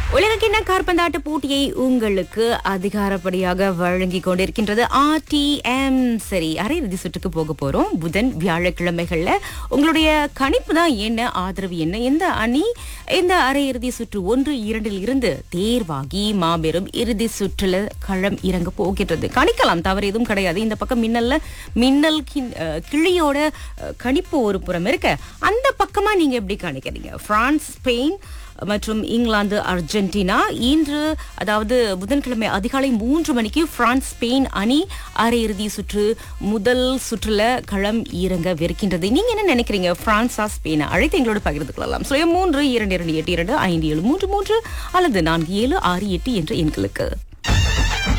உலகக்கிண்ண காற்பந்தாட்ட போட்டியை உங்களுக்கு அதிகாரப்படியாக வழங்கி கொண்டிருக்கின்றது ஆர்டிஎம் சரி அரையிறுதி சுற்றுக்கு போக போறோம் புதன் வியாழக்கிழமைகள்ல உங்களுடைய கணிப்பு தான் என்ன ஆதரவு என்ன எந்த அணி இந்த அரையிறுதி சுற்று ஒன்று இரண்டில் இருந்து தேர்வாகி மாபெரும் இறுதி சுற்றுல களம் இறங்க போகின்றது கணிக்கலாம் தவறு எதுவும் கிடையாது இந்த பக்கம் மின்னல்ல மின்னல் கிண்- அஹ், கிளியோட அஹ், கணிப்பு ஒரு புறம் இருக்க அந்த பக்கமா நீங்க எப்படி கணிக்கிறீங்க பிரான்ஸ் ஸ்பெயின் மற்றும் இங்கிலாந்து அர்ஜென்டினா இன்று அதாவது புதன்கிழமை அதிகாலை மூன்று மணிக்கு பிரான்ஸ் ஸ்பெயின் அணி அரையிறுதி சுற்று முதல் சுற்றுல களம் இறங்கவிருக்கின்றது நீங்க என்ன நினைக்கிறீங்க பிரான்ஸா ஸ்பெயினா அழைத்து எங்களோடு பகிர்ந்து கொள்ளலாம் சுய மூன்று இரண்டு இரண்டு எட்டு இரண்டு ஐந்து ஏழு மூன்று மூன்று அல்லது நான்கு ஏழு ஆறு எட்டு என்ற எண்களுக்கு